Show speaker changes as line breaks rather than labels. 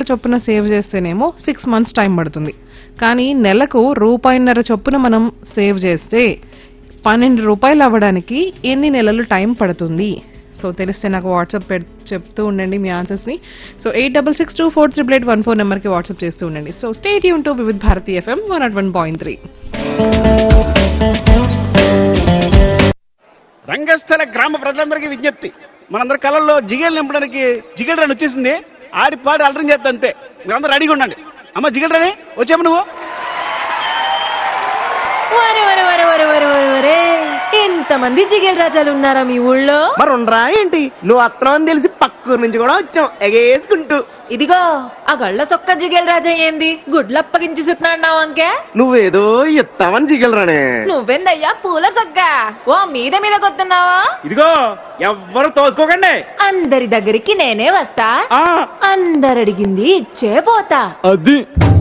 చొప్పున సేవ్ చేస్తేనేమో six months time పడుతుంది కానీ నెలకు రూపాయిన్నర చొప్పున మనం సేవ్ చేస్తే పన్నెండు రూపాయలు అవ్వడానికి ఎన్ని నెలలు టైం పడుతుంది సో తెలిస్తే నాకు వాట్సాప్ పెట్ చెప్తూ ఉండండి మీ ఆన్సర్స్ ని so eight double six two four triple eight one four number కి వాట్సాప్ చేస్తూ ఉండండి సో స్టేట్ యూన్ to Vividh Bharati FM one nought one point three
రంగస్థల గ్రామ ప్రజలందరికీ విజ్ఞప్తి మనందరి కళల్లో జిగేలు నింపడానికి జిగేల్ రన్ వచ్చేసింది ఆడి పాడి అలరం చేస్తా అంతే మీరందరూ రెడీగా ఉండండి అమ్మ జిగేల్ రని వచ్చాము నువ్వు
వరే వరే వరే వరే వరే వరే వరే ఎంతమంది జిగేల్ రాజాలు ఉన్నారా మీ ఊళ్ళో
మరి ఉండరా ఏంటి నువ్వు అత్తనం అని తెలిసి పక్కూరు నుంచి కూడా వచ్చాం ఎగేసుకుంటూ
ఇదిగో ఆ గళ్ళ సొక్క జిగేల్ రాజా ఏంది గుడ్లు అప్పగించి సుతున్నావు అంకే
నువ్వేదో ఇస్తావని జిగలరానే
నువ్వెందయ్యా పూల సొక్క ఓ మీద మీద కొత్తున్నావా
ఇదిగో ఎవ్వరు తోసుకోకండి
అందరి దగ్గరికి నేనే వస్తా
ఆ
అందరు అడిగింది ఇచ్చే పోతా
అది